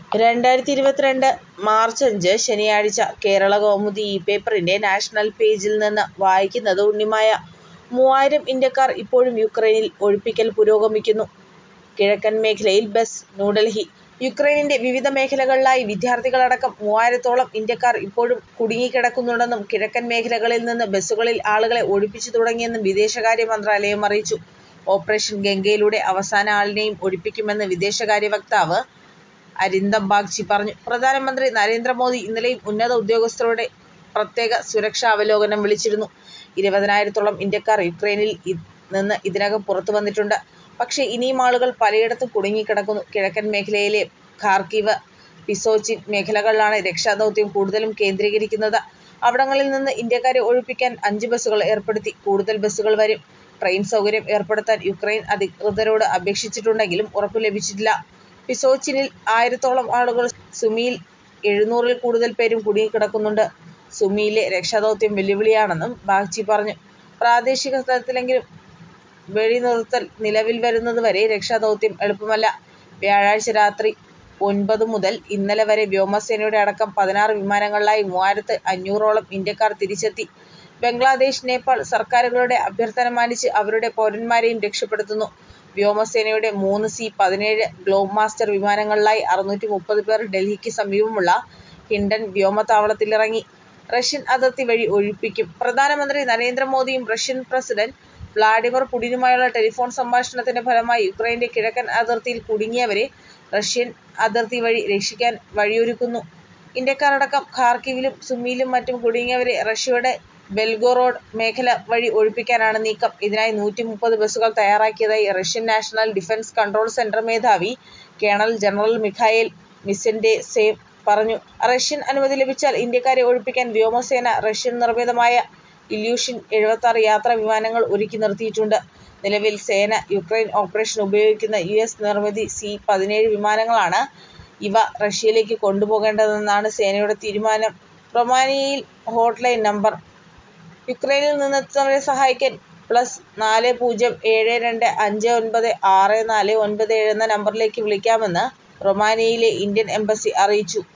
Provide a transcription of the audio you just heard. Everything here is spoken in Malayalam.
രണ്ടായിരത്തി ഇരുപത്തിരണ്ട് മാർച്ച് അഞ്ച് ശനിയാഴ്ച കേരളകൗമുദി ഈ പേപ്പറിന്റെ നാഷണൽ പേജിൽ നിന്ന് വായിക്കുന്നത് ഉണ്ണിമായ. മൂവായിരം ഇന്ത്യക്കാർ ഇപ്പോഴും യുക്രൈനിൽ ഒഴിപ്പിക്കൽ പുരോഗമിക്കുന്നു. കിഴക്കൻ മേഖലയിൽ ബസ് ന്യൂഡൽഹി യുക്രൈനിന്റെ വിവിധ മേഖലകളിലായി വിദ്യാർത്ഥികളടക്കം മൂവായിരത്തോളം ഇന്ത്യക്കാർ ഇപ്പോഴും കുടുങ്ങിക്കിടക്കുന്നുണ്ടെന്നും കിഴക്കൻ മേഖലകളിൽ നിന്ന് ബസുകളിൽ ആളുകളെ ഒഴിപ്പിച്ചു തുടങ്ങിയെന്നും വിദേശകാര്യ മന്ത്രാലയം അറിയിച്ചു. ഓപ്പറേഷൻ ഗംഗയിലൂടെ അവസാന ആളിനെയും ഒഴിപ്പിക്കുമെന്ന് വിദേശകാര്യ വക്താവ് അരിന്ദം ബാഗ്ചി പറഞ്ഞു. പ്രധാനമന്ത്രി നരേന്ദ്രമോദി ഇന്നലെയും ഉന്നത ഉദ്യോഗസ്ഥരുടെ പ്രത്യേക സുരക്ഷാ അവലോകനം വിളിച്ചിരുന്നു. ഇരുപതിനായിരത്തോളം ഇന്ത്യക്കാർ യുക്രൈനിൽ നിന്ന് ഇതിനകം പുറത്തുവന്നിട്ടുണ്ട്. പക്ഷേ ഇനിയും ആളുകൾ പലയിടത്തും കുടുങ്ങിക്കിടക്കുന്നു. കിഴക്കൻ മേഖലയിലെ ഖാർക്കീവ്, പിസോചിൻ മേഖലകളിലാണ് രക്ഷാദൗത്യം കൂടുതലും കേന്ദ്രീകരിക്കുന്നത്. അവിടങ്ങളിൽ നിന്ന് ഇന്ത്യക്കാരെ ഒഴിപ്പിക്കാൻ അഞ്ച് ബസുകൾ ഏർപ്പെടുത്തി. കൂടുതൽ ബസുകൾ വരും. ട്രെയിൻ സൗകര്യം ഏർപ്പെടുത്താൻ യുക്രൈൻ അധികൃതരോട് അപേക്ഷിച്ചിട്ടുണ്ടെങ്കിലും ഉറപ്പു ലഭിച്ചിട്ടില്ല. പിസോചിനിൽ ആയിരത്തോളം ആളുകളും സുമിയിൽ എഴുന്നൂറിൽ കൂടുതൽ പേരും കുടുങ്ങിക്കിടക്കുന്നുണ്ട്. സുമിയിലെ രക്ഷാദൗത്യം വെല്ലുവിളിയാണെന്നും ബാഗ്ചി പറഞ്ഞു. പ്രാദേശിക തലത്തിലെങ്കിലും വെടിനിർത്തൽ നിലവിൽ വരുന്നത് വരെ രക്ഷാദൗത്യം എളുപ്പമല്ല. വ്യാഴാഴ്ച രാത്രി ഒൻപതു മുതൽ ഇന്നലെ വരെ വ്യോമസേനയുടെ അടക്കം പതിനാറ് വിമാനങ്ങളിലായി മൂവായിരത്തി അഞ്ഞൂറോളം ഇന്ത്യക്കാർ തിരിച്ചെത്തി. ബംഗ്ലാദേശ്, നേപ്പാൾ സർക്കാരുകളുടെ അഭ്യർത്ഥന മാനിച്ച് അവരുടെ പൗരന്മാരെയും രക്ഷപ്പെടുത്തുന്നു. വ്യോമസേനയുടെ മൂന്ന് സി പതിനേഴ് ഗ്ലോബ് മാസ്റ്റർ വിമാനങ്ങളിലായി അറുനൂറ്റി മുപ്പത് പേർ ഡൽഹിക്ക് സമീപമുള്ള ഹിൻഡൻ വ്യോമതാവളത്തിലിറങ്ങി. റഷ്യൻ അതിർത്തി വഴി ഒഴിപ്പിക്കും പ്രധാനമന്ത്രി നരേന്ദ്രമോദിയും റഷ്യൻ പ്രസിഡന്റ് വ്ലാഡിമർ പുടിനുമായുള്ള ടെലിഫോൺ സംഭാഷണത്തിന്റെ ഫലമായി യുക്രൈന്റെ കിഴക്കൻ അതിർത്തിയിൽ കുടുങ്ങിയവരെ റഷ്യൻ അതിർത്തി വഴി രക്ഷിക്കാൻ വഴിയൊരുക്കുന്നു. ഇന്ത്യക്കാരടക്കം ഖാർക്കീവിലും സുമിയിലും മറ്റും കുടുങ്ങിയവരെ റഷ്യയുടെ ബെൽഗൊറോഡ് മേഖല വഴി ഒഴിപ്പിക്കാനാണ് നീക്കം. ഇതിനായി നൂറ്റി മുപ്പത് ബസുകൾ തയ്യാറാക്കിയതായി Russian national defence control centre മേധാവി കേണൽ ജനറൽ മിഖായേൽ മിസന്റസേവ് പറഞ്ഞു. റഷ്യൻ അനുമതി ലഭിച്ചാൽ ഇന്ത്യക്കാരെ ഒഴിപ്പിക്കാൻ വ്യോമസേന റഷ്യൻ നിർമ്മിതമായ ഇല്യൂഷൻ എഴുപത്താറ് യാത്രാ വിമാനങ്ങൾ ഒരുക്കി നിർത്തിയിട്ടുണ്ട്. നിലവിൽ സേന യുക്രൈൻ ഓപ്പറേഷന് ഉപയോഗിക്കുന്ന യു എസ് നിർമ്മിതി സി പതിനേഴ് വിമാനങ്ങളാണ്. ഇവ റഷ്യയിലേക്ക് കൊണ്ടുപോകേണ്ടെന്നാണ് സേനയുടെ തീരുമാനം. റൊമാനിയയിൽ ഹോട്ട്ലൈൻ നമ്പർ യുക്രൈനിൽ നിന്നെത്തുന്നവരെ സഹായിക്കാൻ പ്ലസ് നാല് പൂജ്യം ഏഴ് രണ്ട് അഞ്ച് ഒൻപത് ആറ് നാല് ഒൻപത് ഏഴ് എന്ന നമ്പറിലേക്ക് വിളിക്കാമെന്ന് റൊമാനിയയിലെ ഇന്ത്യൻ എംബസി അറിയിച്ചു.